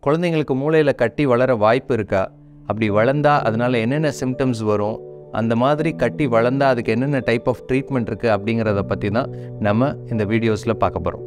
குழந்தைங்களுக்கு மூளையில் கட்டி வளர வாய்ப்பு இருக்கா அப்படி வளர்ந்தா அதனால் என்னென்ன சிம்டம்ஸ் வரும் அந்த மாதிரி கட்டி வளர்ந்தா அதுக்கு என்னென்ன டைப் ஆஃப் ட்ரீட்மெண்ட் இருக்குது அப்படிங்கிறத பற்றி தான் நம்ம இந்த வீடியோஸில் பார்க்க போகிறோம்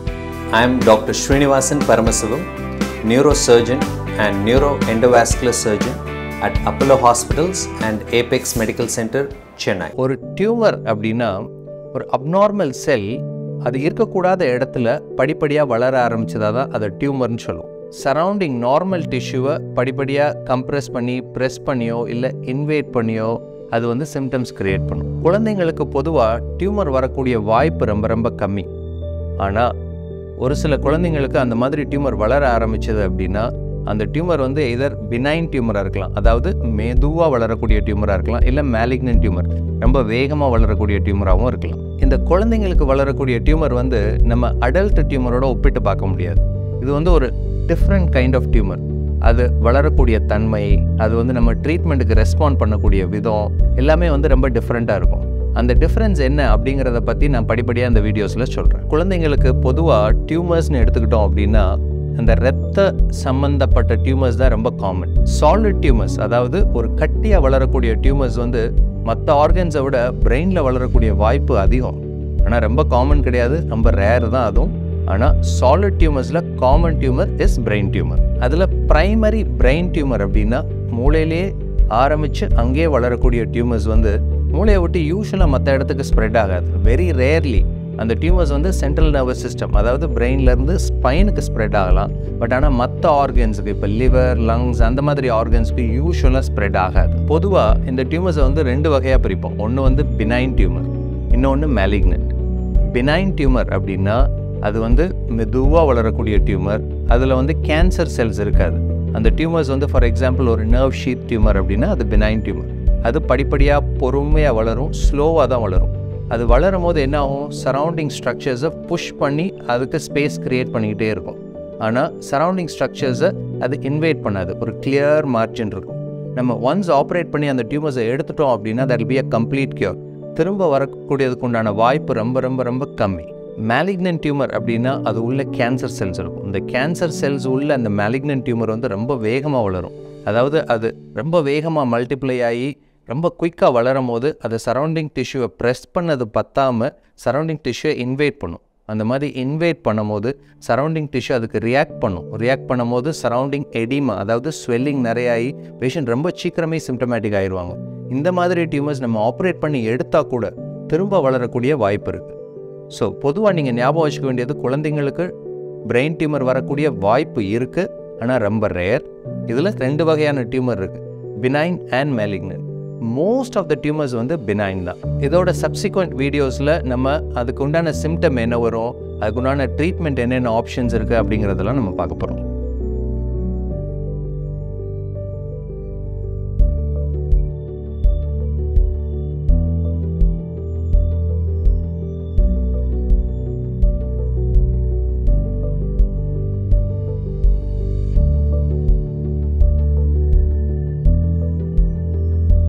I am Dr. Srinivasan Paramasavam, neurosurgeon and neuroendovascular surgeon at Apollo Hospitals and Apex Medical Center, Chennai. ஒரு டியூமர் அப்படின்னா ஒரு அப்நார்மல் செல் அது இருக்கக்கூடாத இடத்துல படிப்படியாக வளர ஆரம்பிச்சதா தான் அதை டியூமர்னு சொல்லுவோம் சரௌண்டிங் நார்மல் டிஷ்யூவை படிப்படியாக கம்ப்ரெஸ் பண்ணி ப்ரெஸ் பண்ணியோ இல்லை இன்வேட் பண்ணியோ அது வந்து சிம்டம்ஸ் கிரியேட் பண்ணும் குழந்தைங்களுக்கு பொதுவாக டியூமர் வரக்கூடிய வாய்ப்பு ரொம்ப ரொம்ப கம்மி ஆனால் ஒரு சில குழந்தைங்களுக்கு அந்த மாதிரி டியூமர் வளர ஆரம்பிச்சது அப்படின்னா அந்த டியூமர் வந்து எதர் பினைன் டியூமராக இருக்கலாம் அதாவது மெதுவாக வளரக்கூடிய டியூமராக இருக்கலாம் இல்லை மேலிக்னன் டியூமர் ரொம்ப வேகமாக வளரக்கூடிய டியூமராகவும் இருக்கலாம் இந்த குழந்தைங்களுக்கு வளரக்கூடிய டியூமர் வந்து நம்ம அடல்ட் டியூமரோட ஒப்பிட்டு பார்க்க முடியாது இது வந்து ஒரு டிஃப்ரெண்ட் கைண்ட் ஆஃப் டியூமர் அது வளரக்கூடிய தன்மை அது வந்து நம்ம ட்ரீட்மெண்ட்டுக்கு ரெஸ்பாண்ட் பண்ணக்கூடிய விதம் எல்லாமே வந்து ரொம்ப டிஃப்ரெண்ட்டாக இருக்கும் அந்த டிஃப்ரென்ஸ் என்ன அப்படிங்கிறத பற்றி நான் படிப்படியாக இந்த வீடியோஸில் சொல்கிறேன் குழந்தைங்களுக்கு பொதுவாக டியூமர்ஸ்னு எடுத்துக்கிட்டோம் அப்படின்னா அந்த இரத்த சம்பந்தப்பட்ட டியூமர்ஸ் தான் ரொம்ப காமன் சாலிட் டியூமர்ஸ் அதாவது ஒரு கட்டியாக வளரக்கூடிய டியூமர்ஸ் வந்து மற்ற ஆர்கன்ஸை விட பிரெயினில் வளரக்கூடிய வாய்ப்பு அதிகம் ஆனால் ரொம்ப காமன் கிடையாது ரொம்ப ரேர் தான் அதுவும் ஆனால் சாலிட் டியூமர்ஸில் common tumour is brain tumour அதில் ப்ரைமரி பிரெயின் டியூமர் அப்படின்னா மூளையிலேயே ஆரம்பித்து அங்கேயே வளரக்கூடிய டியூமர்ஸ் வந்து மூளையை விட்டு யூஸ்வலாக மற்ற இடத்துக்கு ஸ்ப்ரெட் ஆகாது வெரி ரேர்லி அந்த டியூமர்ஸ் வந்து சென்ட்ரல் நர்வஸ் சிஸ்டம் அதாவது பிரெயின்லேருந்து ஸ்பைனுக்கு ஸ்ப்ரெட் ஆகலாம் பட் ஆனால் மற்ற ஆர்கன்ஸுக்கு இப்போ லிவர் லங்ஸ் அந்த மாதிரி ஆர்கன்ஸ்க்கு யூஸ்வலாக ஸ்ப்ரெட் ஆகாது பொதுவாக இந்த டியூமர்ஸை வந்து ரெண்டு வகையாக பிரிப்போம் ஒன்று வந்து பினைன் டியூமர் இன்னொன்று மேலிக்னன்ட் பினைன் டியூமர் அப்படின்னா அது வந்து மெதுவாக வளரக்கூடிய டியூமர் அதில் வந்து கேன்சர் செல்ஸ் இருக்காது அந்த டியூமர்ஸ் வந்து ஃபார் எக்ஸாம்பிள் ஒரு நர்வ் ஷீட் டியூமர் அப்படின்னா அது பினைன் டியூமர் அது படிப்படியாக பொறுமையாக வளரும் ஸ்லோவாக தான் வளரும் அது வளரும் போது என்ன ஆகும் சரௌண்டிங் ஸ்ட்ரக்சர்ஸை புஷ் பண்ணி அதுக்கு ஸ்பேஸ் க்ரியேட் பண்ணிக்கிட்டே இருக்கும் ஆனால் சரௌண்டிங் ஸ்ட்ரக்சர்ஸை அது இன்வைட் பண்ணாது ஒரு கிளியர் மார்ஜின் இருக்கும் நம்ம ஒன்ஸ் ஆப்ரேட் பண்ணி அந்த டியூமர்ஸை எடுத்துட்டோம் அப்படின்னா that be a complete cure திரும்ப வரக்கூடியதுக்கு உண்டான வாய்ப்பு ரொம்ப ரொம்ப ரொம்ப கம்மி மேலிக்னன் டியூமர் அப்படின்னா அது உள்ள கேன்சர் செல்ஸ் இருக்கும் இந்த கேன்சர் செல்ஸ் உள்ள அந்த மேலிக்னன் டியூமர் வந்து ரொம்ப வேகமாக வளரும் அதாவது அது ரொம்ப வேகமாக மல்டிப்ளை ஆகி ரொம்ப குயிக்காக வளரும் போது அதை சரௌண்டிங் டிஷ்யூவை ப்ரெஸ் பண்ணது பத்தாமல் சரௌண்டிங் டிஷ்யூவை இன்வைட் பண்ணும் அந்த மாதிரி இன்வைட் பண்ணும்போது சரௌண்டிங் டிஷ்யூ அதுக்கு ரியாக்ட் பண்ணும் ரியாக்ட் பண்ணும்போது சரௌண்டிங் எடிமா அதாவது ஸ்வெல்லிங் நிறையாகி பேஷண்ட் ரொம்ப சீக்கிரமே சிம்டமேட்டிக் ஆயிடுவாங்க இந்த மாதிரி டியூமர்ஸ் நம்ம ஆப்ரேட் பண்ணி எடுத்தால் கூட திரும்ப வளரக்கூடிய வாய்ப்பு இருக்குது ஸோ பொதுவாக நீங்கள் ஞாபகம் வச்சுக்க வேண்டியது குழந்தைங்களுக்கு பிரெயின் டியூமர் வரக்கூடிய வாய்ப்பு இருக்குது ஆனால் ரொம்ப ரேர் இதில் ரெண்டு வகையான டியூமர் இருக்குது benign and malignant most of the tumours வந்து பினைன் தான் இதோட சப்சிக்வெண்ட் வீடியோஸில் நம்ம அதுக்கு உண்டான சிம்டம் என்ன வரும் அதுக்கு உண்டான ட்ரீட்மெண்ட் என்னென்ன ஆப்ஷன்ஸ் இருக்குது அப்படிங்கிறதெல்லாம் நம்ம பார்க்க போகிறோம்